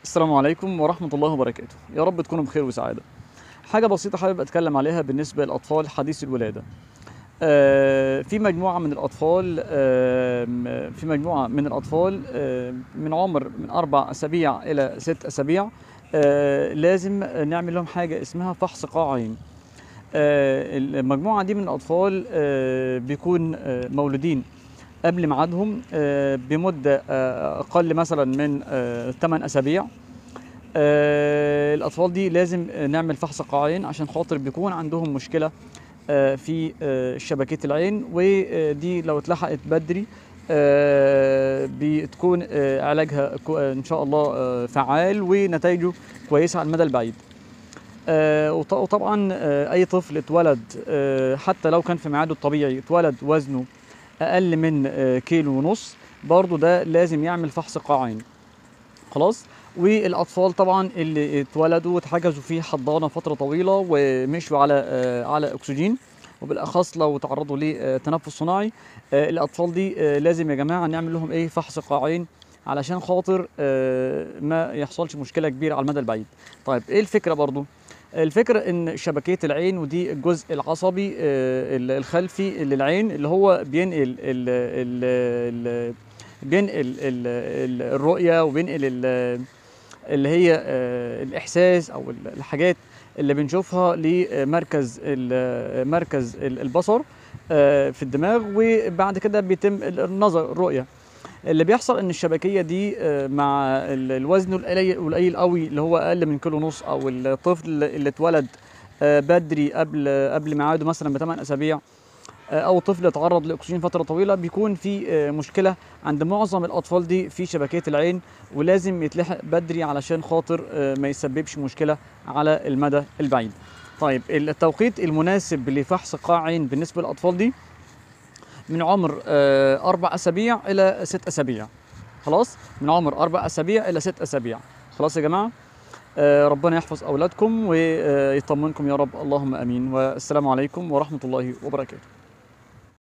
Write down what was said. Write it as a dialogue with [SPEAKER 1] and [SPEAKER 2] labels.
[SPEAKER 1] السلام عليكم ورحمة الله وبركاته يا رب تكونوا بخير وسعادة حاجة بسيطة حابب أتكلم عليها بالنسبة للأطفال حديث الولادة آه، في مجموعة من الأطفال آم، في مجموعة من الأطفال آم، من عمر من أربع أسابيع إلى ست أسابيع آه، لازم نعمل لهم حاجة اسمها فحص قاعين آه، المجموعة دي من الأطفال آه، بيكون آه، مولودين قبل ميعادهم آه، بمدة آه، أقل مثلا من 8 أسابيع آه، الأطفال دي لازم نعمل فحص قاعين عشان خاطر بيكون عندهم مشكلة آه، في آه، شبكية العين ودي لو اتلحقت بدري آه، بتكون آه، علاجها كو- إن شاء الله آه، فعال ونتائجه كويسة على المدى البعيد آه، وط- وطبعا آه، اي طفل اتولد آه، حتى لو كان في ميعاده الطبيعي اتولد وزنه اقل من آه، كيلو ونص برضه ده لازم يعمل فحص قاعين خلاص والاطفال طبعا اللي اتولدوا واتحجزوا في حضانه فتره طويله ومشوا على آه، على اكسجين وبالاخص لو تعرضوا لتنفس صناعي آه، الاطفال دي آه، لازم يا جماعه نعمل لهم ايه فحص قاعين علشان خاطر آه، ما يحصلش مشكله كبيره على المدى البعيد طيب ايه الفكره برضو الفكرة ان شبكية العين ودي الجزء العصبي آه، ال- الخلفي للعين اللي هو بينقل ال ال ال بينقل ال ال الرؤية وبينقل ال- اللي هي آه، الإحساس أو ال- الحاجات اللي بنشوفها لمركز ال- مركز ال- البصر آه، في الدماغ وبعد كده بيتم ال- النظر الرؤية اللي بيحصل ان الشبكيه دي آه، مع ال- الوزن القليل القليل قوي اللي هو اقل من كيلو ونص او الطفل اللي اتولد آه، بدري قبل قبل ميعاده مثلا بثمان اسابيع آه، او طفل اتعرض لاكسجين فتره طويله بيكون في آه، مشكله عند معظم الاطفال دي في شبكيه العين ولازم يتلحق بدري علشان خاطر آه، ما يسببش مشكله على المدى البعيد طيب التوقيت المناسب لفحص قاع عين بالنسبه للاطفال دي من عمر آه، أربع أسابيع إلى ست أسابيع خلاص من عمر أربع أسابيع إلى ست أسابيع خلاص يا جماعة آه، ربنا يحفظ أولادكم ويطمنكم يا رب اللهم أمين والسلام عليكم ورحمة الله وبركاته